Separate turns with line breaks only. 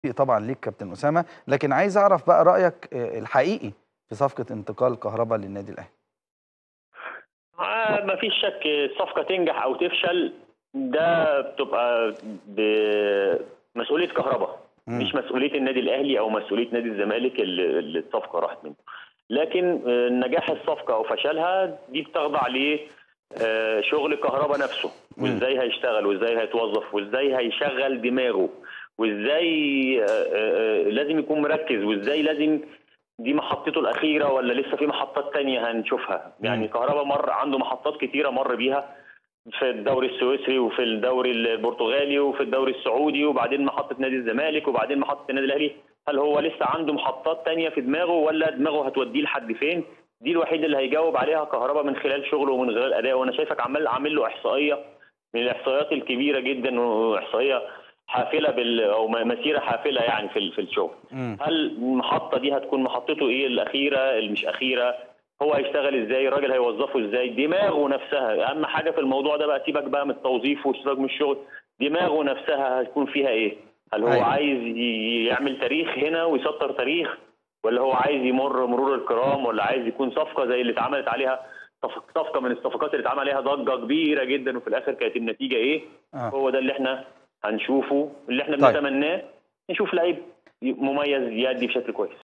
طبعا ليك كابتن اسامه لكن عايز اعرف بقى رايك آه، الحقيقي في صفقه انتقال كهربا للنادي الاهلي
آه ما فيش شك الصفقة تنجح أو تفشل ده بتبقى بمسؤولية كهرباء
مم.
مش مسؤولية النادي الأهلي أو مسؤولية نادي الزمالك اللي اللي الصفقة راحت منه لكن آه، نجاح الصفقة أو فشلها دي بتخضع ل آه، شغل كهرباء نفسه
مم.
وازاي هيشتغل وازاي هيتوظف وازاي هيشغل دماغه وازاي آه، آه، آه، لازم يكون مركز وازاي لازم دي محطته الأخيرة ولا لسه في محطات تانية هنشوفها يعني
مم.
كهربا مر عنده محطات كتيرة مر بيها في الدوري السويسري وفي الدوري البرتغالي وفي الدوري السعودي وبعدين محطة نادي الزمالك وبعدين محطة النادي الأهلي هل هو لسه عنده محطات تانية في دماغه ولا دماغه هتوديه لحد فين دي الوحيد اللي هيجاوب عليها كهربا من خلال شغله ومن خلال أدائه وأنا شايفك عمال عامل له إحصائية من الإحصائيات الكبيرة جدا وإحصائية حافلة بال أو مسيرة حافلة يعني في ال- في الشغل
مم.
هل المحطة دي هتكون محطته ايه الأخيرة اللي مش أخيرة هو هيشتغل ازاي الراجل هيوظفه ازاي دماغه نفسها أهم حاجة في الموضوع ده بقى سيبك بقى من التوظيف وسيبك من الشغل دماغه نفسها هتكون فيها ايه هل هو
أيوة.
عايز ي- يعمل تاريخ هنا ويسطر تاريخ ولا هو عايز يمر مرور الكرام ولا عايز يكون صفقة زي اللي اتعملت عليها صف- صفقة من الصفقات اللي اتعمل عليها ضجة كبيرة جدا وفي الآخر كانت النتيجة ايه
آه.
هو ده اللي احنا هنشوفه اللي احنا
طيب.
بنتمناه نشوف لعيب مميز يأدي بشكل كويس